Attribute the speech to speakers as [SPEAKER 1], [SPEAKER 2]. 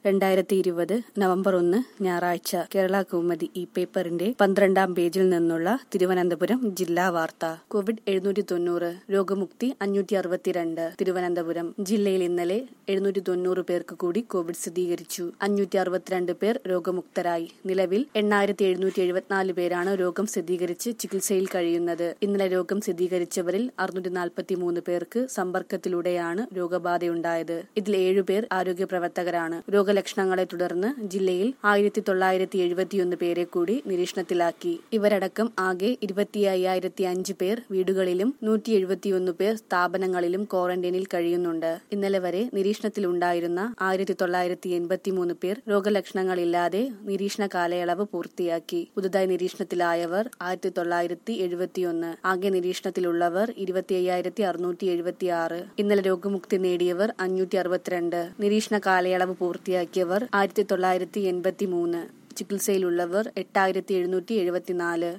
[SPEAKER 1] രണ്ടായിരത്തി ഇരുപത് നവംബർ ഒന്ന് ഞായറാഴ്ച കേരള കൗമുദി ഈ പേപ്പറിന്റെ പന്ത്രണ്ടാം പേജിൽ നിന്നുള്ള തിരുവനന്തപുരം ജില്ലാ വാർത്ത കോവിഡ് എഴുന്നൂറ്റി തൊണ്ണൂറ് രോഗമുക്തി അഞ്ഞൂറ്റി അറുപത്തിരണ്ട് തിരുവനന്തപുരം ജില്ലയിൽ ഇന്നലെ എഴുന്നൂറ്റി തൊണ്ണൂറ് പേർക്ക് കൂടി കോവിഡ് സ്ഥിരീകരിച്ചു അഞ്ഞൂറ്റി അറുപത്തിരണ്ട് പേർ രോഗമുക്തരായി നിലവിൽ എണ്ണായിരത്തി എഴുന്നൂറ്റി എഴുപത്തിനാല് പേരാണ് രോഗം സ്ഥിരീകരിച്ച് ചികിത്സയിൽ കഴിയുന്നത് ഇന്നലെ രോഗം സ്ഥിരീകരിച്ചവരിൽ അറുന്നൂറ്റി നാൽപ്പത്തി മൂന്ന് പേർക്ക് സമ്പർക്കത്തിലൂടെയാണ് രോഗബാധയുണ്ടായത് ഇതിൽ ഏഴുപേർ ആരോഗ്യ പ്രവർത്തകരാണ് രോഗലക്ഷണങ്ങളെ തുടർന്ന് ജില്ലയിൽ ആയിരത്തി തൊള്ളായിരത്തി എഴുപത്തിയൊന്ന് പേരെ കൂടി നിരീക്ഷണത്തിലാക്കി ഇവരടക്കം ആകെ ഇരുപത്തി അയ്യായിരത്തി അഞ്ച് പേർ വീടുകളിലും നൂറ്റി എഴുപത്തിയൊന്ന് പേർ സ്ഥാപനങ്ങളിലും ക്വാറന്റൈനിൽ കഴിയുന്നുണ്ട് ഇന്നലെ വരെ നിരീക്ഷണത്തിലുണ്ടായിരുന്ന ആയിരത്തി തൊള്ളായിരത്തി എൺപത്തിമൂന്ന് പേർ രോഗലക്ഷണങ്ങളില്ലാതെ നിരീക്ഷണ കാലയളവ് പൂർത്തിയാക്കി പുതുതായി നിരീക്ഷണത്തിലായവർ ആയിരത്തി തൊള്ളായിരത്തി എഴുപത്തിയൊന്ന് ആകെ നിരീക്ഷണത്തിലുള്ളവർ ഇരുപത്തി അയ്യായിരത്തി അറുന്നൂറ്റി എഴുപത്തി ആറ് ഇന്നലെ രോഗമുക്തി നേടിയവർ അഞ്ഞൂറ്റി അറുപത്തിരണ്ട് നിരീക്ഷണ കാലയളവ് പൂർത്തിയാക്കിയവർ ആയിരത്തി തൊള്ളായിരത്തി എൺപത്തി മൂന്ന് ചികിത്സയിലുള്ളവർ എട്ടായിരത്തി എഴുന്നൂറ്റി എഴുപത്തിനാല്